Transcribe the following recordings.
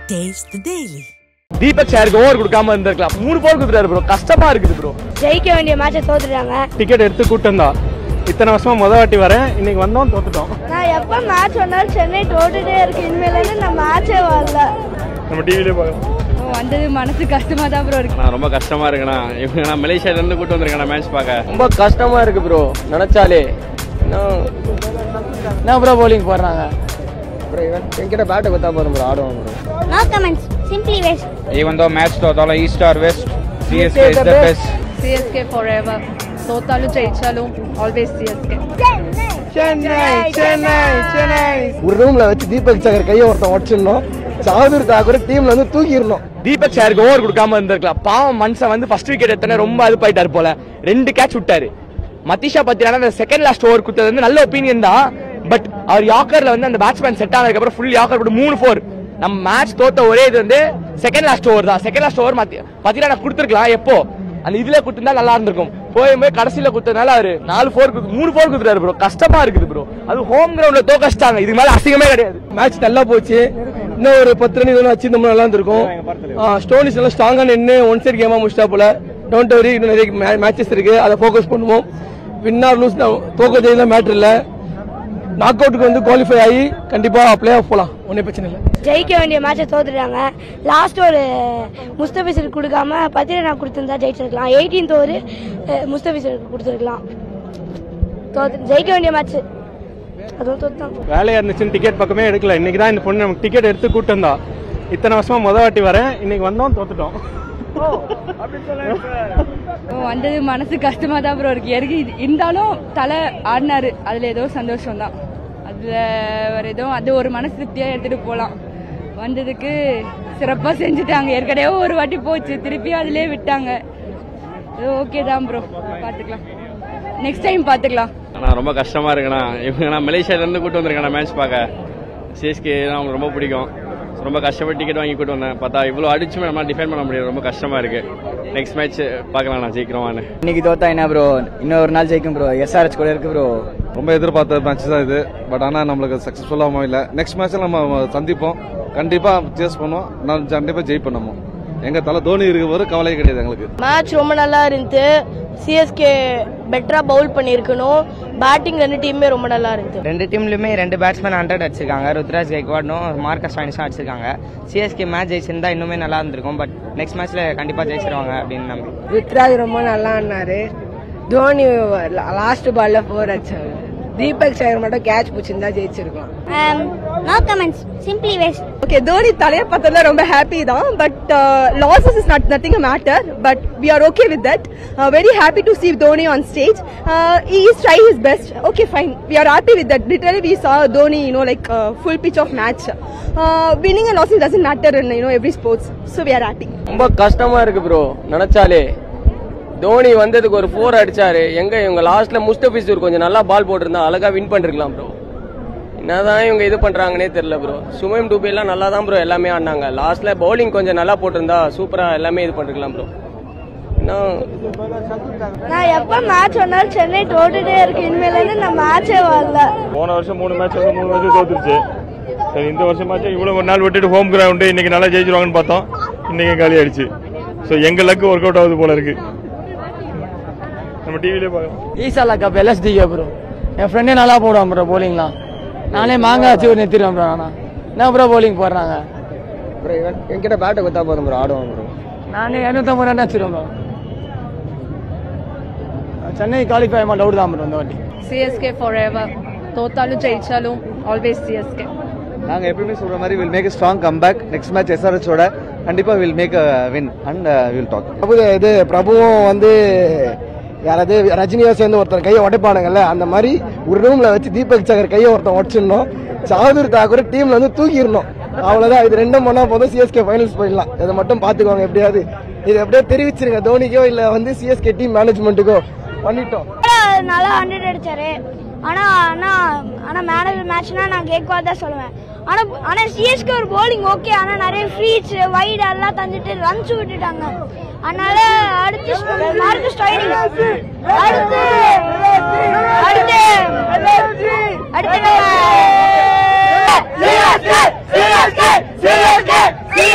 Taste the Daily. Deepak சாருக்கு over கொடுக்காம இருந்திருக்கலாம் மூணு போர் கொடுத்துட்டாரு ப்ரோ கஷ்டமா இருக்குது ப்ரோ ஜெயிக்க வேண்டிய மேட்சை தோத்துட்டாங்க டிக்கெட் எடுத்து கூட்டம் தான் இத்தனை வருஷமா முத வாட்டி வரேன் இன்னைக்கு வந்தோம் தோத்துட்டோம் நான் எப்போ மேட்ச் வந்தாலும் சென்னை தோட்டுட்டே இருக்கு இனிமேலேருந்து நான் மேட்சே வரல நம்ம டிவிலே பார்க்கலாம் வந்தது மனசு கஷ்டமா தான் ப்ரோ இருக்கு நான் ரொம்ப கஷ்டமா இருக்குண்ணா இவங்க நான் மலேசியால இருந்து கூட்டு வந்திருக்கேன் மேட்ச் பார்க்க ரொம்ப கஷ்டமா இருக்கு ப்ரோ நினைச்சாலே என்ன ப்ரோ bowling போடுறாங்க ப்ரோ என்கிட்ட பேட்டை கொடுத்தா போதும் ப்ரோ ஆடுவாங்க bro no comments simply waste even though match தோத்தாலும் east or west CSK is the best CSK for ever தோத்தாலும் ஜெயிச்சாலும் ஆல்வேஸ் சிஎஸ்கே சென்னை சென்னை சென்னை ஒரு ரூம்ல வச்சு தீபக் சாகர் கையை ஒருத்தன் உடச்சிடணும் சாதுர் தாக்கூர் டீம்ல வந்து தூக்கிடணும் தீபக் சாருக்கு ஓவர் கொடுக்காம இருந்திருக்கலாம் பாவம் மனுஷன் வந்து ஃபர்ஸ்ட் விக்கெட் எடுத்தனே ரொம்ப அது போயிட்டாரு போல ரெண்டு கேட்ச் விட்டாரு மத்திஷா பத்திரான அந்த செகண்ட் லாஸ்ட் ஓவர் கொடுத்தது வந்து நல்ல ஒப்பீனியன் தான் பட் அவர் யாக்கர்ல வந்து அந்த பேட்ஸ்மேன் செட் ஆனதுக்கு அப்புறம் ஃபுல் யாக்கர் போட்டு மூணு ஃபோர் நம்ம மேட்ச் தோத்த ஒரே இது வந்து செகண்ட் லாஸ்ட் ஓவர் தான் second last over Matheesha Pathirana கொடுத்துருக்கலாம் எப்போ அந்த இதுல கொடுத்திருந்தா நல்லா இருந்திருக்கும் போய் போய் கடைசியில கொடுத்ததுனால அவரு நாலு ஃபோர் மூணு ஃபோர் கொடுத்துறாரு ப்ரோ கஷ்டமா இருக்குது ப்ரோ அது ஹோம் கிரவுண்ட்ல தோக்கச்சிட்டாங்க இதுக்கு மேல அசிங்கமே கிடையாது மேட்ச் நல்லா போச்சு இன்னும் ஒரு பத்து ரன் இதெல்லாம் வச்சிருந்தோம்னா நல்லா இருந்திருக்கும் ஸ்டோனிஸ் எல்லாம் ஸ்ட்ராங்கா நின்று ஒன் சைட் கேமா முடிச்சிட்டா போல டோன்ட் வரி இன்னும் நிறைய மேட்சஸ் இருக்கு அதை ஃபோக்கஸ் பண்ணுவோம் வின்னர் லூஸ் தோக்க ஜெயில மேட்டர் இல்ல நாக் அவுட்டுக்கு வந்து குவாலிஃபை ஆகி கண்டிப்பா பிளே ஆஃப் போலாம் ஒன்றும் பிரச்சனை இல்லை ஜெயிக்க வேண்டிய மேட்சை தோத்துட்டாங்க லாஸ்ட் ஒரு முஸ்தபிசருக்கு கொடுக்காம பத்திரனா கொடுத்துருந்தா ஜெயிச்சிருக்கலாம் எயிட்டீன்த் ஒரு முஸ்தபிசருக்கு கொடுத்துருக்கலாம் தோத்து ஜெயிக்க வேண்டிய மேட்ச் அதுவும் தோத்தான் வேலையா இருந்துச்சுன்னு டிக்கெட் பக்கமே எடுக்கல இன்னைக்கு தான் இந்த பொண்ணு நமக்கு டிக்கெட் எடுத்து கூட்டம் தான் இத்தனை வருஷமா முத வாட்டி வரேன் இன்னைக்கு வந்தோம் தோத்துட்டோம் வந்தது மனசு கஷ்டமா தான் ப்ரோ இருக்கு இறங்கி இருந்தாலும் தலை ஆடினாரு அதுல ஏதோ சந்தோஷம் தான் அதுல வேற ஏதோ அது ஒரு மனசு திருப்தியா எடுத்துட்டு போலாம் வந்ததுக்கு சிறப்பா செஞ்சுட்டாங்க ஏற்கனவே ஒரு வாட்டி போச்சு திருப்பி அதுலயே விட்டாங்க ஓகே தான் ப்ரோ பாத்துக்கலாம் நெக்ஸ்ட் டைம் பாத்துக்கலாம் நான் ரொம்ப கஷ்டமா இருக்குண்ணா இவங்க நான் மலேசியால இருந்து கூட்டு வந்திருக்கேன் மேட்ச் பார்க்க சிஎஸ்கே தான் அவங்களுக்கு ரொம்ப பிடிக்கும் ரொம்ப கஷ்டப்பட்டு டிக்கெட் வாங்கி கூட்டு வந்தேன் பார்த்தா இவ்வளோ அடிச்சுமே நம்ம டிஃபைன் பண்ண முடியாது ரொம்ப கஷ்டமா இருக்கு நெக்ஸ்ட் மேட்ச் பார்க்கலாம் நான் ஜெயிக்கிறோமான்னு இன்னைக்கு தோத்தா என்ன ப்ரோ இன்னொரு நாள் ஜெயிக்கும் ப்ரோ எஸ்ஆர்எச் கூட இருக்கு ப்ரோ ரொம்ப எதிர்பார்த்த மேட்ச் தான் இது பட் ஆனால் நம்மளுக்கு சக்ஸஸ்ஃபுல்லாக அமையல நெக்ஸ்ட் மேட்ச்சில் நம்ம சந்திப்போம் கண்டிப்பாக சேஸ் பண்ணுவோம் நான் கண்டிப்பாக ஜெயிப்போம் நம்ம எங்கள் தலை தோனி இருக்க போது கவலை கிடையாது எங்களுக்கு மேட்ச் ரொம்ப நல்லா இருந்துச்சு சிஎஸ்கே பெட்டரா பவுல் பண்ணியிருக்கணும் பேட்டிங் ரெண்டு டீமுமே ரொம்ப நல்லா இருந்துச்சு ரெண்டு டீம்லயுமே ரெண்டு பேட்ஸ்மேன் ஹண்ட்ரட் அடிச்சிருக்காங்க ருத்ராஜ் கைக்வாடும் மார்க்கஸ் ஸ்டானிஸும் அடிச்சிருக்காங்க சிஎஸ்கே மேட்ச் ஜெயிச்சிருந்தா இன்னுமே நல்லா இருந்திருக்கும் பட் நெக்ஸ்ட் மேட்ச்ல கண்டிப்பா ஜெயிச்சிருவாங்க அப்படின்னு நம்பி ருத்ராஜ் ரொம்ப நல்லா ஆடினாரு தோனி லாஸ்ட் பால்ல ஃபோர் அடிச்சாரு தீபக் சேகர் மட்டும் கேட்ச் பிடிச்சிருந்தா ஜெயிச்சிருக்கலாம் no comments simply waste okay Dhoni தலையை பார்த்ததுல ரொம்ப ஹாப்பி தான் but losses is not nothing a matter but we are okay with that very happy to see Dhoni on stage he is try his best okay fine we are happy with that literally we saw dhoni you know like uh, full pitch of match uh, winning and losing doesn't matter in you know every sports so we are happy ரொம்ப கஷ்டமா இருக்கு bro நினைச்சாலே தோனி வந்ததுக்கு ஒரு four அடிச்சாரு எங்க இவங்க லாஸ்ட்ல முஸ்தபிசூர் கொஞ்சம் நல்லா பால் போட்டிருந்தா அழகா வின் பண்ணிருக்கலாம் ப்ரோ என்னதான் இவங்க இது பண்றாங்கன்னே தெரியல ப்ரோ சுமம் டூபே எல்லாம் நல்லா தான் ப்ரோ எல்லாமே ஆடினாங்க லாஸ்ட்ல பவுலிங் கொஞ்சம் நல்லா போட்டிருந்தா சூப்பரா எல்லாமே இது பண்ணிருக்கலாம் ப்ரோ இன்னும் நான் எப்போ மேட்ச் வந்தாலும் சென்னை தோட்டுட்டே இருக்கு இனிமேலேருந்து நான் மேட்சே வரல போன வருஷம் மூணு மேட்ச் வந்து மூணு மேட்ச் தோத்துருச்சு சரி இந்த வருஷம் மேட்ச் இவ்வளோ ஒரு நாள் விட்டுட்டு ஹோம் கிரவுண்டு இன்னைக்கு நல்லா ஜெயிச்சிருவாங்கன்னு பார்த்தோம் இன்னைக்கு காலி ஆயிடுச்சு ஸோ எங்க லக்கு ஒர்க் அவுட் ஆகுது போல இருக்கு நம்ம டிவிலே பார்க்கலாம் ஈசாலா கப் எல்எஸ்டிகே ப்ரோ என் ஃப்ரெண்டே நல்லா போடுவான் ப்ரோ போலிங்லாம் நானே மாங்காய் வச்சு ஒரு நிறுத்திடுவேன் ப்ரோ நானா என்ன ப்ரோ போலிங் போடுறாங்க ப்ரோ என்கிட்ட பேட்டை கொடுத்தா போதும் ப்ரோ ஆடுவான் ப்ரோ நானே இரநூத்தம்பது ரன் வச்சிருவேன் ப்ரோ சென்னை குவாலிஃபை ஆகும் டவுட் தான் ப்ரோ இந்த வாட்டி சிஎஸ்கே ஃபார் எவர் தோத்தாலும் ஜெயிச்சாலும் ஆல்வேஸ் சிஎஸ்கே நாங்கள் எப்பயுமே சொல்கிற மாதிரி will make strong comeback next match எஸ்ஆர்ஹெச்சோட கண்டிப்பாக will make win and will talk Prabhu இது பிரபுவும் வந்து யாராவது ரஜினியா சேர்ந்து ஒருத்தர் கையை உடைப்பானுங்கல்ல அந்த மாதிரி ஒரு ரூம்ல வச்சு தீபக் சகர் கையை ஒருத்தன் உடச்சிடணும் சாதுர் தாக்கூர் டீம்ல வந்து தூக்கிடணும் அவ்வளவுதான் இது ரெண்டும் பண்ணா போதும் சிஎஸ்கே ஃபைனல்ஸ் போயிடலாம் இதை மட்டும் பாத்துக்கோங்க எப்படியாவது இது எப்படியோ தெரிவிச்சிருங்க தோனிக்கோ இல்ல வந்து சிஎஸ்கே டீம் மேனேஜ்மெண்ட்டுக்கோ பண்ணிட்டோம் நல்லா ஹண்ட்ரட் அடிச்சாரு ஆனா ஆனா ஆனா மேனேஜர் மேட்ச்னா நான் கேக்வா தான் சொல்லுவேன் ஆனா ஆனா சிஎஸ்கே ஒரு bowling ஓகே ஆனா நிறைய ஃப்ரீஸ் வைட் எல்லாம் தந்துட்டு ரன்ஸ் விட்டுட்டாங்க அதனால அடுத்து மார்க் ஸ்டைலிங் அடுத்து அடுத்து அடுத்து நம்ம CSK, CSK, CSK,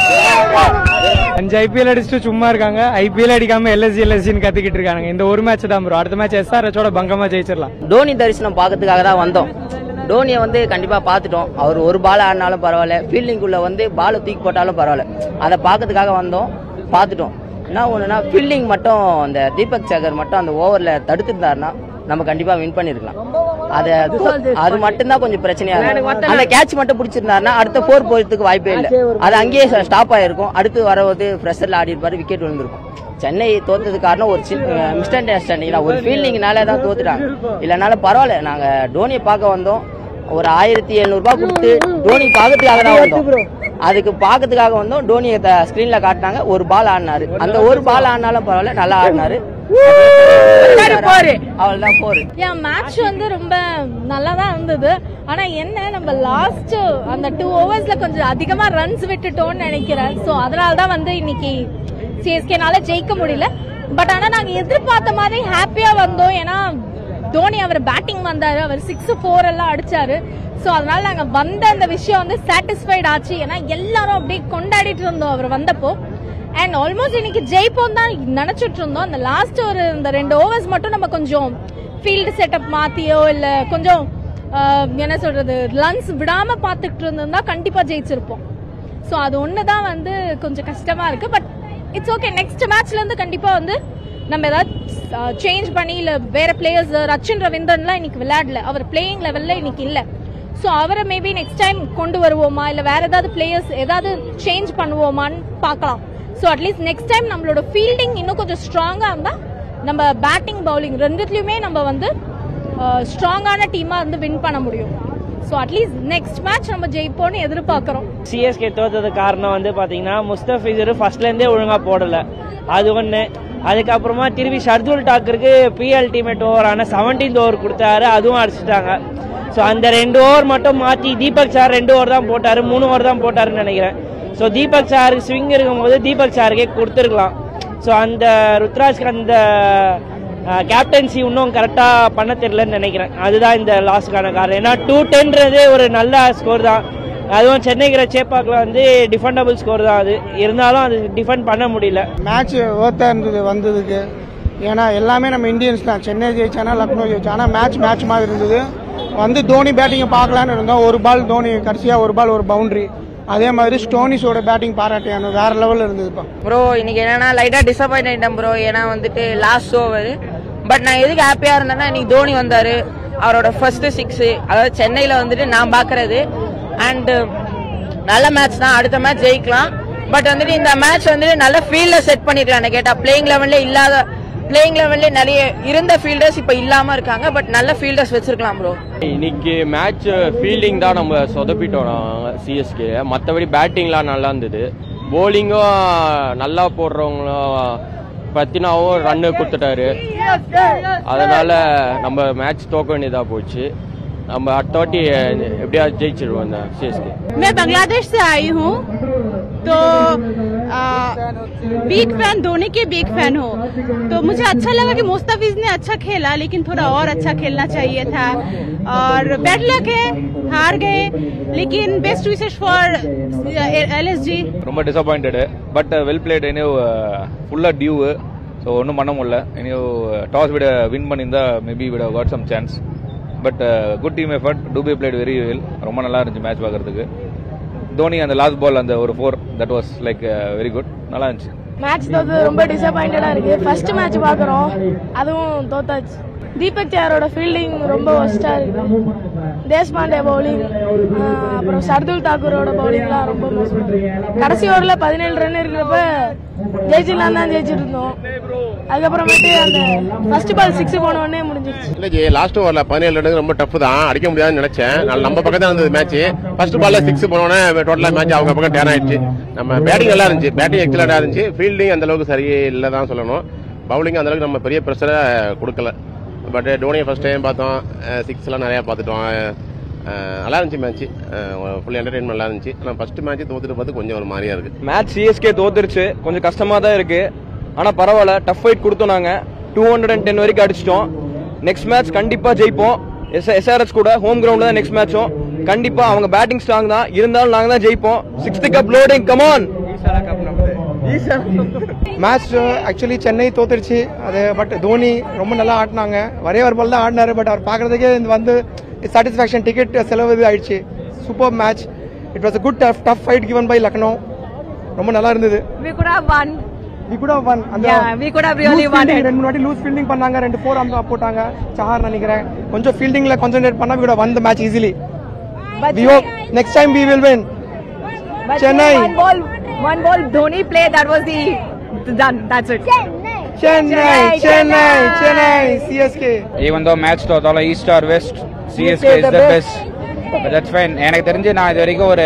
அஞ்சு ஐபிஎல் அடிச்சுட்டு சும்மா இருக்காங்க ஐபிஎல் அடிக்காம எல்எஸ்சி எல்எஸ்சின்னு கத்திக்கிட்டு இருக்காங்க இந்த ஒரு மேட்ச் தான் ப்ரோ அடுத்த மேட்ச் எஸ்ஆர்எச்சோட பங்கமா ஜெயிச்சிடலாம் டோனி தரிசனம் பார்க்கறதுக்காக தான் வந்தோம் டோனியை வந்து கண்டிப்பா பார்த்துட்டோம் அவர் ஒரு பால் ஆடினாலும் பரவாயில்ல ஃபீல்டிங்குள்ள வந்து பாலை தூக்கி போட்டாலும் பரவாயில்ல அதை பார்க்கறதுக்காக வந்தோம் பார்த்துட்டோம் என்ன ஒண்ணுனா ஃபீல்டிங் மட்டும் அந்த தீபக் சேகர் மட்டும் அந்த ஓவர்ல தடுத்துருந்தாருன்னா நம்ம கண்டிப்பா வின் பண்ணிருக்கலாம் அது அது மட்டும்தான் கொஞ்சம் பிரச்சனையா இருக்கும் அந்த கேட்ச் மட்டும் பிடிச்சிருந்தாருன்னா அடுத்த போர் போறதுக்கு வாய்ப்பே இல்லை அது அங்கேயே ஸ்டாப் ஆயிருக்கும் அடுத்து வரவது ஃப்ரெஷர்ல ஆடி இருப்பாரு விக்கெட் விழுந்திருக்கும் சென்னை தோத்தது காரணம் ஒரு மிஸ்ட் அண்டர்ஸ்டாண்டிங் ஒரு ஃபீல்டிங்னால தான் தோத்துட்டாங்க இல்லைனால பரவாயில்ல நாங்க டோனியை பார்க்க வந்தோம் ஒரு ஆயிரத்தி எழுநூறு ரூபாய் கொடுத்து டோனி பார்க்கறதுக்காக தான் வந்தோம் அதுக்கு பார்க்கறதுக்காக வந்தோம் டோனியை ஸ்கிரீன்ல காட்டினாங்க ஒரு பால் ஆடினாரு அந்த ஒரு பால் ஆடினாலும் பரவாயில்ல நல்லா ஆடினாரு அவள்தான் போரு என் மேட்ச் வந்து ரொம்ப நல்லா தான் இருந்தது ஆனா என்ன நம்ம லாஸ்ட் அந்த டூ ஓவர்ஸ்ல கொஞ்சம் அதிகமா ரன்ஸ் விட்டுட்டோம்னு நினைக்கிறேன் சோ அதனால தான் வந்து இன்னைக்கு சிஎஸ்கேனால ஜெயிக்க முடியல பட் ஆனா நாங்க எதிர்பார்த்த மாதிரி ஹாப்பியா வந்தோம் ஏன்னா தோனி அவர் பேட்டிங் வந்தாரு அவர் சிக்ஸ் ஃபோர் எல்லாம் அடிச்சாரு சோ அதனால நாங்க வந்த அந்த விஷயம் வந்து சாட்டிஸ்ஃபைட் ஆச்சு ஏன்னா எல்லாரும் அப்படியே கொண்டாடிட்டு இருந்தோம் அவர் வந்தப்போ அண்ட் ஆல்மோஸ்ட் இன்னைக்கு ஜெயிப்போம் தான் நினைச்சிட்டு இருந்தோம் அந்த லாஸ்ட் ஒரு இந்த ரெண்டு ஓவர்ஸ் மட்டும் நம்ம கொஞ்சம் ஃபீல்டு செட்டப் மாத்தியோ இல்ல கொஞ்சம் ஆஹ், என்ன சொல்றது லன்ஸ் விடாம பாத்துக்கிட்டு இருந்திருந்தா கண்டிப்பா ஜெயிச்சிருப்போம் ஸோ அது ஒன்று தான் வந்து கொஞ்சம் கஷ்டமா இருக்கு பட் இட்ஸ் ஓகே நெக்ஸ்ட் மேட்ச்ல இருந்து கண்டிப்பா வந்து நம்ம ஏதாவது சேஞ்ச் பண்ணி இல்ல வேற பிளேயர்ஸ் ரச்சின் ரவீந்திரன்லாம் இன்னைக்கு விளையாடல அவர் பிளேயிங் லெவல்ல இன்னைக்கு இல்ல ஸோ அவரை மேபி நெக்ஸ்ட் டைம் கொண்டு வருவோமா இல்ல வேற ஏதாவது பிளேயர்ஸ் ஏதாவது சேஞ்ச் பண்ணுவோமான்னு பார்க்கலாம் ஸோ அட்லீஸ்ட் நெக்ஸ்ட் டைம் நம்மளோட ஃபீல்டிங் இன்னும் கொஞ்சம் ஸ்ட்ராங்கா இருந்தா நம்ம பேட்டிங் பவுலிங் ரெண்டுத்துலயுமே நம்ம வந்து ஸ்ட்ராங்கான டீமா வந்து வின் பண்ண முடியும் ஸோ அட்லீஸ்ட் நெக்ஸ்ட் மேட்ச் நம்ம ஜெயிப்போம்னு எதிர்பார்க்கறோம் சிஎஸ்கே தோத்தது காரணம் வந்து பாத்தீங்கன்னா முஸ்தபிசர் ஃபர்ஸ்ட்ல இருந்தே ஒழுங்கா போடல அது ஒண்ணு அதுக்கப்புறமா திரும்பி ஷர்துல் டாக்கருக்கு பிஎல் டீமேட் ஓவரான செவன்டீன்த் ஓவர் கொடுத்தாரு அதுவும் அடிச்சிட்டாங்க ஸோ அந்த ரெண்டு ஓவர் மட்டும் மாத்தி தீபக் சார் ரெண்டு ஓவர் தான் போட்டாரு மூணு ஓவர் தான் போட்டாருன்னு நினைக்கிறேன் ஸோ தீபக் சாருக்கு ஸ்விங் இருக்கும்போது தீபக் சாருக்கே கொடுத்துருக்கலாம் ஸோ அந்த ருத்ராஜ்க்கு அந்த கேப்டன்சி இன்னும் கரெக்டாக பண்ண தெரியலன்னு நினைக்கிறேன் அதுதான் இந்த லாஸ்க்கான காரணம் ஏன்னா டூ டென்றது ஒரு நல்ல ஸ்கோர் தான் அதுவும் சென்னைக்கிற சேப்பாக்கில் வந்து டிஃபெண்டபிள் ஸ்கோர் தான் அது இருந்தாலும் அது டிஃபெண்ட் பண்ண முடியல மேட்ச் ஓத்தா இருந்தது வந்ததுக்கு ஏன்னா எல்லாமே நம்ம இந்தியன்ஸ் தான் சென்னை ஜெயிச்சானா லக்னோ ஜெயிச்சா ஆனால் மேட்ச் மேட்ச் மாதிரி இருந்தது வந்து தோனி பேட்டிங்கை பார்க்கலான்னு இருந்தோம் ஒரு பால் தோனி கடைசியாக ஒரு பால் ஒரு பவுண்டரி அதே மாதிரி ஸ்டோனிஸோட பேட்டிங் பாராட்டியானு வேற லெவலில் இருந்ததுப்பா ப்ரோ இன்னைக்கு என்னன்னா லைட்டா டிசப்பாயிண்ட் ஆயிட்டேன் ப்ரோ ஏன்னா வந்துட்டு லாஸ்ட் ஓவர் பட் நான் எதுக்கு ஹாப்பியா இருந்தேன்னா இன்னைக்கு தோனி வந்தாரு அவரோட ஃபர்ஸ்ட் சிக்ஸ் அதாவது சென்னையில வந்துட்டு நான் பாக்குறது அண்ட் நல்ல மேட்ச் தான் அடுத்த மேட்ச் ஜெயிக்கலாம் பட் வந்துட்டு இந்த மேட்ச் வந்துட்டு நல்ல ஃபீல்ட்ல செட் பண்ணிருக்காங்க கேட்டா பிளேயிங் லெவல்ல இல்லாத பிளேயிங் லெவல்ல நிறைய இருந்த ஃபீல்டர்ஸ் இப்ப இல்லாம இருக்காங்க பட் நல்ல ஃபீல்டர்ஸ் வச்சிருக்கலாம் ப்ரோ இன்னைக்கு மேட்ச் ஃபீல்டிங் தான் நம்ம சொதப்பிட்டோம் சிஎஸ்கே மற்றபடி பேட்டிங்லாம் நல்லா இருந்தது போலிங்கும் நல்லா போடுறவங்களும் பத்தினாவும் ரன்னு கொடுத்துட்டாரு அதனால நம்ம மேட்ச் தோக்க வேண்டியதாக போச்சு நம்ம அடுத்த வாட்டி எப்படியாவது ஜெயிச்சிருவோம் இந்த சிஎஸ்கே मैं बांग्लादेश से आई हूँ तो बिग फैन धोनी के बिग फैन हूँ तो मुझे अच्छा लगा कि मुस्तफिज ने अच्छा खेला लेकिन थोड़ा और अच्छा खेलना चाहिए था और बैड लक है हार गए लेकिन बेस्ट विशेष फॉर एलएसजी ரொம்ப டிசப்பாயிண்டடு பட் வெல் பிளேட் இனியோ ஃபுல்லாக டியூ ஸோ ஒன்றும் பண்ண முடியல இனியோ டாஸ் விட வின் பண்ணியிருந்தா மேபி விட got some chance but good team effort Dube played very well ரொம்ப நல்லா இருந்துச்சு மேட்ச் பார்க்கறதுக்கு தோனி அந்த லாஸ்ட் பால் அந்த ஒரு four that was like very good நல்லா இருந்துச்சு மேட்ச் தோத்து ரொம்ப டிசப்பாயிண்டடா இருக்கு ஃபர்ஸ்ட் மேட்ச் பாக்குறோம் அதுவும் தோத்தாச்சு தீபக் சேரோட ஃபீல்டிங் ரொம்ப ஒஸ்டா இருக்கு தேஷ்பாண்டே பவுலிங் அப்புறம் சர்துல் தாக்கூரோட பவுலிங்லாம் ரொம்ப மோசமா இருக்கு கடைசி ஓவர்ல பதினேழு ரன் இருக்கிறப்ப ஜெயிச்சிடலாம் தான் ஜெயிச்சிட்டு இருந்தோம் அதுக்கப்புறமேட்டு அந்த ஃபர்ஸ்ட் பால் சிக்ஸ் போன உடனே முடிஞ்சிருச்சு இல்ல ஜி லாஸ்ட் ஓவர்ல பதினேழு ரன் ரொம்ப டஃப் தான் அடிக்க முடியாதுன்னு நினைச்சேன் நான் நம்ம பக்கம் தான் இருந்தது மேட்ச் ஃபர்ஸ்ட் பால்ல சிக்ஸ் போனோடனே டோட்டலா மேட்ச் அவங்க பக்கம் டேன் ஆயிடுச்சு நம்ம பேட்டிங் நல்லா இருந்துச்சு பேட்டிங் எக்ஸலண்டா இருந்துச்சு ஃபீல்டிங் அந்த அளவுக்கு சரியே இல்லை தான் சொல்லணும் பவுலிங் அந்த அளவுக்கு நம்ம பெரிய ப்ரெஷரை கொடுக்கல பட் டோனியை ஃபர்ஸ்ட் டைம் பார்த்தோம் சிக்ஸ் எல்லாம் நிறைய பார்த்துட்டோம் அஹ் நல்லா இருந்துச்சு மேட்ச் ஃபுல் என்டர்டைன்மெண்ட் நல்லா இருந்துச்சு ஆனால் ஃபர்ஸ்ட் மேட்ச் தோத்துட்டு பார்த்து கொஞ்சம் ஒரு மாதிரியா இருக்கு மேட்ச் சிஎஸ்கே தோத்துருச்சு கொஞ்சம் கஷ்டமா தான் இருக்கு ஆனா பரவாயில்ல டஃப் ஃபைட் கொடுத்தோம் நாங்க டூ ஹண்ட்ரட் அண்ட் டென் வரைக்கும் அடிச்சிட்டோம் நெக்ஸ்ட் மேட்ச் கண்டிப்பா ஜெயிப்போம் எஸ் எஸ்ஆர்எஸ் கூட ஹோம் கிரவுண்ட்ல தான் நெக்ஸ்ட் மேட்சும் கண்டிப்பா அவங்க பேட்டிங் ஸ்ட்ராங் தான் இருந்தாலும் நாங்க தான் ஜெயிப்போம் sixth cup loading come on match actually Chennai தோத்துருச்சு அது பட் தோனி ரொம்ப நல்லா ஆடினாங்க ஒரே ஒரு பால் தான் ஆடினாரு பட் அவர் பார்க்கறதுக்கே இந்த வந்து சாட்டிஸ்ஃபேக்ஷன் டிக்கெட் செலவு இது ஆயிடுச்சு super match it was a good tough tough fight given by Lucknow ரொம்ப நல்லா இருந்தது We could have won. we could have won அந்த Yeah, we could have really loose won fielding, it. ரெண்டு மூணு வாட்டி லூஸ் ஃபீல்டிங் பண்ணாங்க ரெண்டு ஃபோர் அந்த போட்டாங்க சஹார் நினைக்கிறேன் கொஞ்சம் ஃபீல்டிங்ல கான்சென்ட்ரேட் பண்ணா we would have won the match easily But we hope next time we will win But Chennai. One ball, one ball Dhoni played. That was the done. That's it. Chennai, Chennai, Chennai, CSK. Even though match தோத்தாலும் east or west CSK is the best that's fine எனக்கு தெரிஞ்சு நான் இது வரைக்கும் ஒரு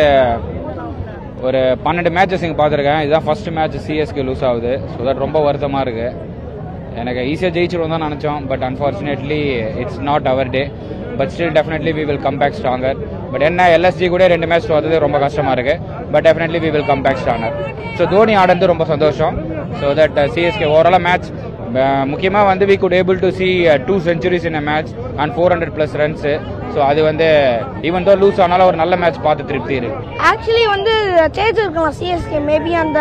ஒரு பன்னெண்டு matches இங்கே பார்த்துருக்கேன் இதுதான் ஃபர்ஸ்ட் மேட்ச் சிஎஸ்கே லூஸ் ஆகுது ஸோ தட் ரொம்ப வருத்தமாக இருக்கு எனக்கு ஈஸியாக ஜெயிச்சிருவோம் தான் நினச்சோம் but unfortunately it's not our day but still definitely we will come back stronger but என்ன எல்எஸ்ஜி கூட ரெண்டு மேட்ச் தோத்தது ரொம்ப கஷ்டமாக இருக்கு but definitely we will come back stronger so Dhoni ஆடுறது ரொம்ப சந்தோஷம் ஸோ தட் சிஎஸ்கே ஓவராலாக மேட்ச் முக்கியமாக வந்து we could able to see two centuries in a match and four hundred plus runs so அது வந்து ஈவன் தோ லூஸ் ஆனாலும் ஒரு நல்ல மேட்ச் பார்த்து திருப்தி இருக்கு ஆக்சுவலி வந்து ஜெயிச்சிருக்கலாம் சிஎஸ்கே மேபி அந்த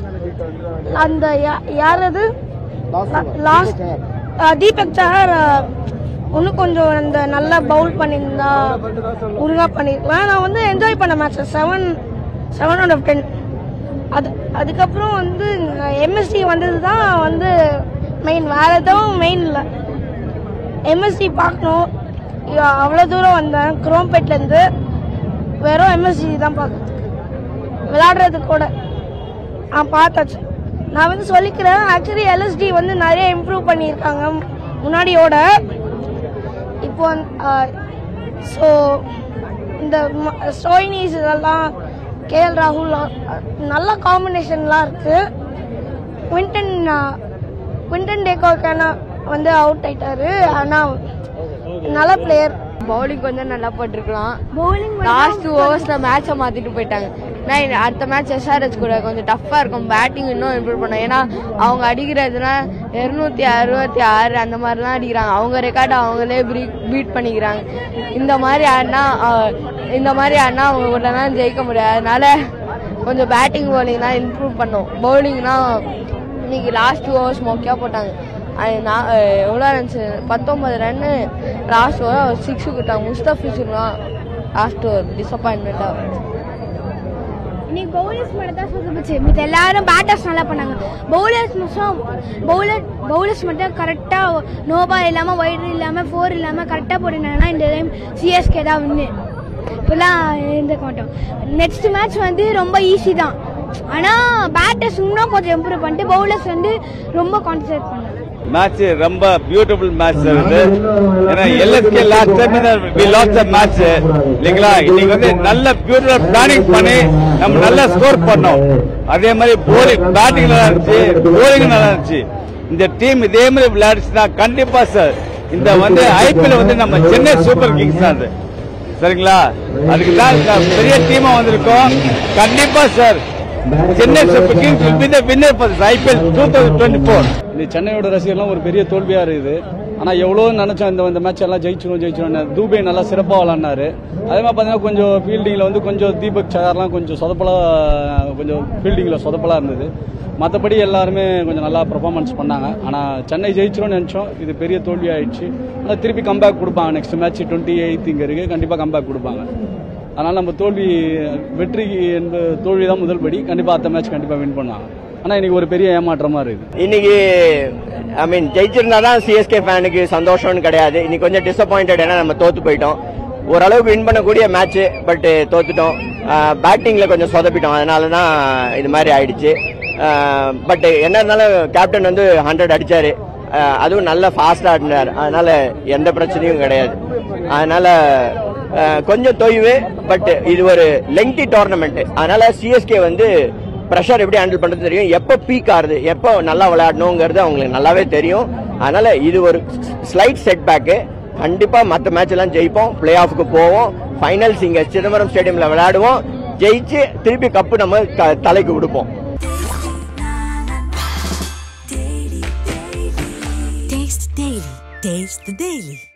அந்த யா- யார் அது லாஸ்ட் தீபக் சஹர் இன்னும் கொஞ்சம் அந்த நல்லா பவுல் பண்ணியிருந்தா ஒழுங்கா பண்ணிருக்கலாம் நான் வந்து என்ஜாய் பண்ண match seven seven out of ten அது அதுக்கப்புறம் வந்து எம்எஸ்சி வந்தது தான் வந்து மெயின் வேற எதுவும் மெயின் இல்லை எம்எஸ்சி பார்க்கணும் இ- அவ்வளோ தூரம் வந்தேன் குரோம்பேட்லேருந்து வெறும் எம்எஸ்சி தான் பார்க்கணும் விளையாடுறதுக்கு கூட ஆ பார்த்தாச்சு நான் வந்து சொல்லிக்கிறேன் ஆக்சுவலி எல்எஸ்டி வந்து நிறைய இம்ப்ரூவ் பண்ணியிருக்காங்க முன்னாடியோட இப்போ ஸோ இந்த ஸ்டோயினிஸ் இதெல்லாம் கேஎல் ராகுல் அ, நல்ல காம்பினேஷன்லாம் இருக்கு குவிண்டன் குவிண்டன் டேகோக்கான வந்து அவுட் ஆயிட்டாரு ஆனால் நல்ல பிளேயர் பவுலிங் கொஞ்சம் நல்லா போட்டிருக்கலாம் பவுலிங் லாஸ்ட் டூ ஓவர்ஸ்ல மேட்சை மாத்திட்டு போயிட்டாங்க நான் இந்த- அடுத்த மேட்ச் எஸ்ஆர்எஸ் கூட கொஞ்சம் டஃப்பா இருக்கும் பேட்டிங் இன்னும் இம்ப்ரூவ் பண்ணும் ஏன்னா அவங்க அடிக்கிறதுனா இருநூத்தி அறுபத்தி ஆறு அந்த மாதிரி தான் அடிக்கிறாங்க அவங்க ரெக்கார்டு அவங்களே பீட் பண்ணிக்கிறாங்க இந்த மாதிரி ஆடினா அஹ், இந்த மாதிரி ஆடினா அவங்க கூட தான் ஜெயிக்க முடியாது அதனால கொஞ்சம் பேட்டிங் பவுலிங்லாம் இம்ப்ரூவ் பண்ணும் பவுலிங்னா இன்னைக்கு லாஸ்ட் டூ ஹவர்ஸ் மொக்கையாக போட்டாங்க அது நான் அஹ், எவ்வளோ ரன்ஸ் பத்தொன்பது ரன்னு லாஸ்ட் ஓவர் சிக்ஸ் விட்டாங்க முஸ்தபிசுலாம் லாஸ்ட் ஓவர் டிசப்பாயின்மெண்ட்டாக இன்னைக்கு பவுலர்ஸ் மட்டும் தான் சொதப்பிச்சு மித்த எல்லாரும் பேட்டர்ஸ் நல்லா பண்ணாங்க பவுலர்ஸ் மட்டும் பவுலர் பவுலர்ஸ் மட்டும் கரெக்டாக நோபா இல்லாமல் வைடு இல்லாமல் ஃபோர் இல்லாமல் கரெக்டாக போட்டிருந்தாங்கன்னா இந்த டைம் சிஎஸ்கே தான் வின்னு இப்போலாம் இருந்துக்க மாட்டோம் நெக்ஸ்ட் மேட்ச் வந்து ரொம்ப ஈஸி தான் ஆனால் பேட்டர்ஸ் இன்னும் கொஞ்சம் இம்ப்ரூவ் பண்ணிட்டு பவுலர்ஸ் வந்து ரொம்ப கான்சன்ட்ரேட் பண்ணாங்க மேட்ச் ரொம்ப பியூட்டிஃபுல் மேட்ச் இருக்கு ஏன்னா LSG last time we lost the match இல்லைங்களா இன்னைக்கு வந்து நல்ல பியூட்டிஃபுல் பிளானிங் பண்ணி நம்ம நல்லா ஸ்கோர் பண்ணோம் அதே மாதிரி போலிங் பேட்டிங் நல்லா இருந்துச்சு போலிங் நல்லா இருந்துச்சு இந்த டீம் இதே மாதிரி விளையாடுச்சுன்னா கண்டிப்பா சார் இந்த வந்து ஐபிஎல் வந்து நம்ம சென்னை சூப்பர் கிங்ஸ் தான் அது சரிங்களா அதுக்கு தான் இந்த பெரிய டீமா வந்திருக்கோம் கண்டிப்பா sir Chennai Super Kings will be the winner for this IPL 2024 இந்த சென்னையோட ரசிகர்லாம் ஒரு பெரிய தோல்வியா இருக்குது ஆனா எவ்வளோ நினைச்சோம் இந்த இந்த மேட்ச் எல்லாம் ஜெயிச்சிரும் ஜெயிச்சிரும் தூபே நல்லா சிறப்பாக விளாண்டாரு அதே மாதிரி பார்த்தீங்கன்னா கொஞ்சம் ஃபீல்டிங்கில் வந்து கொஞ்சம் தீபக் சகார்லாம் கொஞ்சம் சொதப்பலா கொஞ்சம் ஃபீல்டிங்கில் சொதப்பலா இருந்தது மற்றபடி எல்லாருமே கொஞ்சம் நல்லா பெர்ஃபார்மன்ஸ் பண்ணாங்க ஆனால் சென்னை ஜெயிச்சிரும்னு நினச்சோம் இது பெரிய தோல்வி ஆயிடுச்சு ஆனால் திருப்பி கம்பேக் கொடுப்பாங்க நெக்ஸ்ட் மேட்ச் டுவெண்ட்டி எயித் இங்கே இருக்குது கண்டிப்பாக கம்பேக் கொடுப்பாங்க அதனால் நம்ம தோல்வி வெற்றி என்பது தோல்வி தான் முதல் படி கண்டிப்பாக அடுத்த மேட்ச் கண்டிப்பாக வின் பண்ணுவாங்க ஆனால் இன்னைக்கு ஒரு பெரிய ஏமாற்றமாக இருக்குது இன்னைக்கு ஐ மீன் ஜெயிச்சிருந்தா தான் சிஎஸ்கே ஃபேனுக்கு சந்தோஷம்னு கிடையாது இன்னைக்கு கொஞ்சம் டிசப்பாயிண்டட் ஏன்னா நம்ம தோத்து போயிட்டோம் ஓரளவுக்கு வின் பண்ணக்கூடிய மேட்ச் பட் தோத்துட்டோம் பேட்டிங்ல கொஞ்சம் சொதப்பிட்டோம் அதனால தான் இது மாதிரி ஆயிடுச்சு பட் என்ன இருந்தாலும் கேப்டன் வந்து ஹண்ட்ரட் அடிச்சாரு அஹ், அதுவும் நல்ல ஃபாஸ்டா ஆடினார் அதனால எந்த பிரச்சனையும் கிடையாது அதனால அஹ், கொஞ்சம் தொய்வு பட் இது ஒரு லெங்தி டோர்னமெண்ட் அதனால சிஎஸ்கே வந்து ப்ரெஷர் எப்படி ஹேண்டில் பண்றது தெரியும் எப்போ பீக் ஆகுது எப்போ நல்லா விளையாடணுங்கிறது அவங்களுக்கு நல்லாவே தெரியும் அதனால இது ஒரு ஸ்லைட் செட் பேக்கு கண்டிப்பா மற்ற மேட்ச் எல்லாம் ஜெயிப்போம் பிளே ஆஃப்க்கு போவோம் ஃபைனல்ஸ் இங்க சிதம்பரம் ஸ்டேடியம்ல விளையாடுவோம் ஜெயிச்சு திருப்பி கப்பு நம்ம த- தலைக்கு கொடுப்போம் Taste the Daily. Taste the Daily.